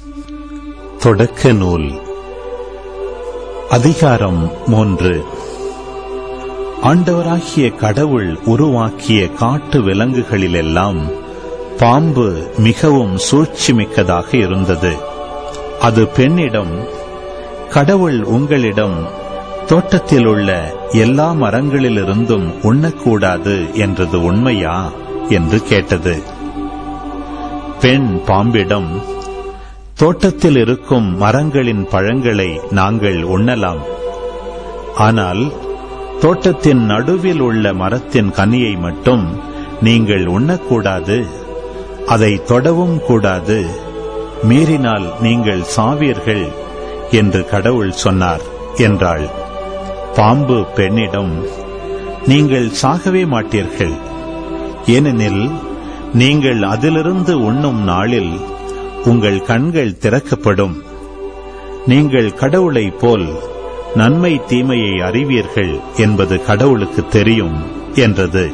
தொடக்க நூல் அதிகாரம் மூன்று ஆண்டவராகிய கடவுள் உருவாக்கிய காட்டு விலங்குகளிலெல்லாம் பாம்பு மிகவும் சூழ்ச்சிமிக்கதாக இருந்தது அது பெண்ணிடம் கடவுள் உங்களிடம் தோட்டத்தில் உள்ள எல்லா மரங்களிலிருந்தும் உண்ணக்கூடாது என்றது உண்மையா என்று கேட்டது பெண் பாம்பிடம் தோட்டத்தில் இருக்கும் மரங்களின் பழங்களை நாங்கள் உண்ணலாம் ஆனால் தோட்டத்தின் நடுவில் உள்ள மரத்தின் கனியை மட்டும் நீங்கள் உண்ணக்கூடாது அதை தொடவும் கூடாது மீறினால் நீங்கள் சாவீர்கள் என்று கடவுள் சொன்னார் என்றாள் பாம்பு பெண்ணிடம் நீங்கள் சாகவே மாட்டீர்கள் ஏனெனில் நீங்கள் அதிலிருந்து உண்ணும் நாளில் உங்கள் கண்கள் திறக்கப்படும் நீங்கள் கடவுளைப் போல் நன்மை தீமையை அறிவீர்கள் என்பது கடவுளுக்கு தெரியும் என்றது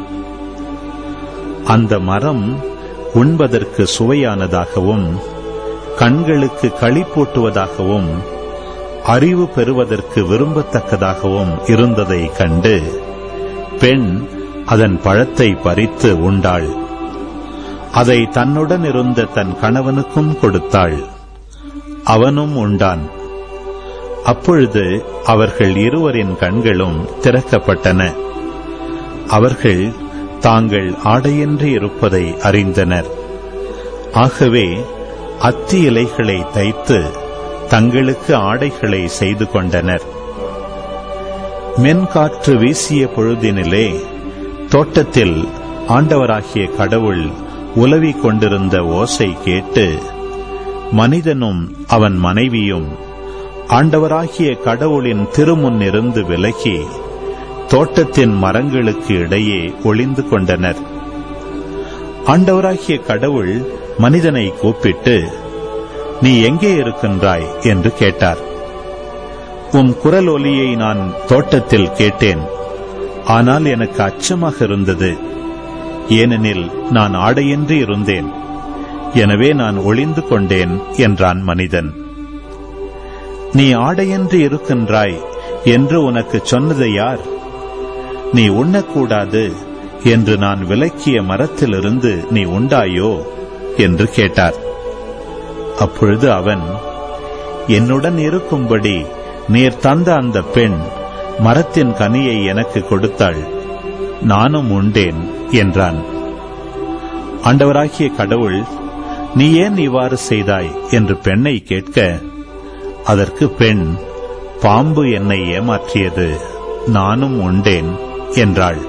அந்த மரம் உண்பதற்கு சுவையானதாகவும் கண்களுக்கு களிப்பூட்டுவதாகவும் அறிவு பெறுவதற்கு விரும்பத்தக்கதாகவும் இருந்ததை கண்டு பெண் அதன் பழத்தை பறித்து உண்டாள் அதை தன்னுடன் இருந்த தன் கணவனுக்கும் கொடுத்தாள் அவனும் உண்டான் அப்பொழுது அவர்கள் இருவரின் கண்களும் திறக்கப்பட்டன அவர்கள் தாங்கள் ஆடையின்றி இருப்பதை அறிந்தனர் ஆகவே அத்தி இலைகளை தைத்து தங்களுக்கு ஆடைகளை செய்து கொண்டனர் மென்காற்று வீசிய பொழுதினிலே தோட்டத்தில் ஆண்டவராகிய கடவுள் உலவிக் கொண்டிருந்த ஓசை கேட்டு மனிதனும் அவன் மனைவியும் ஆண்டவராகிய கடவுளின் திருமுன்னிருந்து விலகி தோட்டத்தின் மரங்களுக்கு இடையே ஒளிந்து கொண்டனர் ஆண்டவராகிய கடவுள் மனிதனை கூப்பிட்டு நீ எங்கே இருக்கின்றாய் என்று கேட்டார் உம் குரல் ஒலியை நான் தோட்டத்தில் கேட்டேன் ஆனால் எனக்கு அச்சமாக இருந்தது ஏனெனில் நான் ஆடையின்றி இருந்தேன் எனவே நான் ஒளிந்து கொண்டேன் என்றான் மனிதன் நீ ஆடையின்றி இருக்கின்றாய் என்று உனக்கு சொன்னது யார் நீ உண்ணக்கூடாது என்று நான் விலக்கிய மரத்திலிருந்து நீ உண்டாயோ என்று கேட்டார் அப்பொழுது அவன் என்னுடன் இருக்கும்படி நீர் தந்த அந்த பெண் மரத்தின் கனியை எனக்கு கொடுத்தாள் நானும் உண்டேன் என்றான் ஆண்டவராகிய கடவுள் நீ ஏன் இவ்வாறு செய்தாய் என்று பெண்ணை கேட்க அதற்கு பெண் பாம்பு என்னை ஏமாற்றியது நானும் உண்டேன் என்றாள்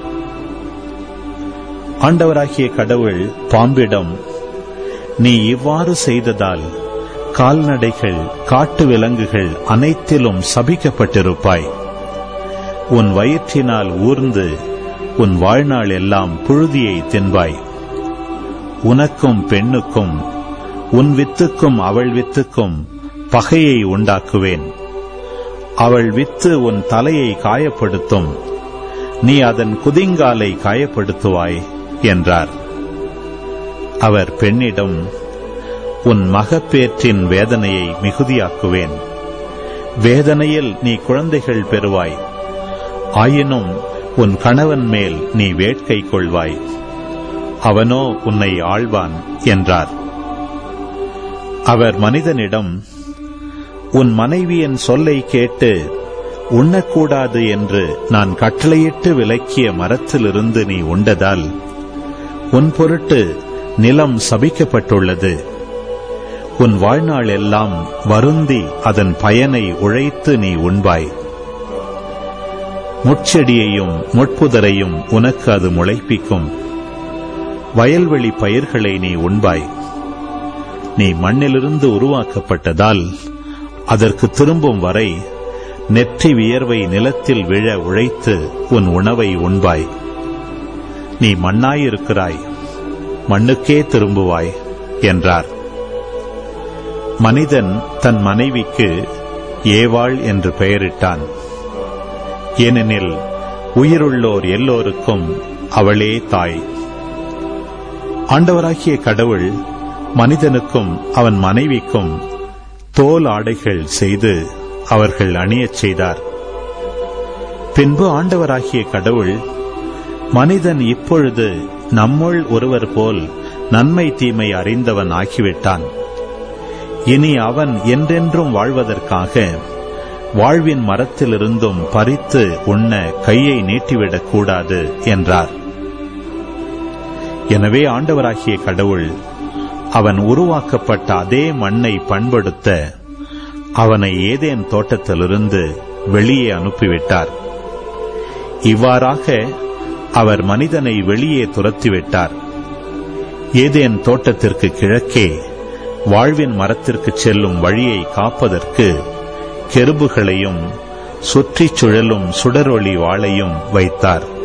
ஆண்டவராகிய கடவுள் பாம்பிடம் நீ இவ்வாறு செய்ததால் கால்நடைகள் காட்டு விலங்குகள் அனைத்திலும் சபிக்கப்பட்டிருப்பாய் உன் வயிற்றினால் ஊர்ந்து உன் வாழ்நாள் எல்லாம் புழுதியை தின்பாய் உனக்கும் பெண்ணுக்கும் உன் வித்துக்கும் அவள் வித்துக்கும் பகையை உண்டாக்குவேன் அவள் வித்து உன் தலையை காயப்படுத்தும் நீ அதன் குதிங்காலை காயப்படுத்துவாய் என்றார் அவர் பெண்ணிடம் உன் மகப்பேற்றின் வேதனையை மிகுதியாக்குவேன் வேதனையில் நீ குழந்தைகள் பெறுவாய் ஆயினும் உன் கணவன் மேல் நீ வேட்கை கொள்வாய் அவனோ உன்னை ஆழ்வான் என்றார் அவர் மனிதனிடம் உன் மனைவியின் சொல்லை கேட்டு உண்ணக்கூடாது என்று நான் கட்டளையிட்டு விலக்கிய மரத்திலிருந்து நீ உண்டதால் உன் பொருட்டு நிலம் சபிக்கப்பட்டுள்ளது உன் வாழ்நாள் எல்லாம் வருந்தி அதன் பயனை உழைத்து நீ உண்பாய் முட்செடியையும் முட்புதரையும் உனக்கு அது முளைப்பிக்கும் வயல்வெளி பயிர்களை நீ உண்பாய் நீ மண்ணிலிருந்து உருவாக்கப்பட்டதால் அதற்கு திரும்பும் வரை நெற்றி வியர்வை நிலத்தில் விழ உழைத்து உன் உணவை உண்பாய் நீ மண்ணாயிருக்கிறாய் மண்ணுக்கே திரும்புவாய் என்றார் மனிதன் தன் மனைவிக்கு ஏவாள் என்று பெயரிட்டான் ஏனெனில் உயிருள்ளோர் எல்லோருக்கும் அவளே தாய் ஆண்டவராகிய கடவுள் மனிதனுக்கும் அவன் மனைவிக்கும் தோல் ஆடைகள் செய்து அவர்கள் அணியச் செய்தார் பின்பு ஆண்டவராகிய கடவுள் மனிதன் இப்பொழுது நம்முள் ஒருவர் போல் நன்மை தீமை அறிந்தவன் ஆகிவிட்டான் இனி அவன் என்றென்றும் வாழ்வதற்காக வாழ்வின் மரத்திலிருந்தும் பறித்து உண்ண கையை நீட்டிவிடக் கூடாது என்றார் எனவே ஆண்டவராகிய கடவுள் அவன் உருவாக்கப்பட்ட அதே மண்ணை பண்படுத்த அவனை ஏதேன் தோட்டத்திலிருந்து வெளியே அனுப்பிவிட்டார் இவ்வாறாக அவர் மனிதனை வெளியே துரத்திவிட்டார் ஏதேன் தோட்டத்திற்கு கிழக்கே வாழ்வின் மரத்திற்கு செல்லும் வழியை காப்பதற்கு கெருபுகளையும் சுற்றிச் சுழலும் சுடரொளி வாளையும் வைத்தார்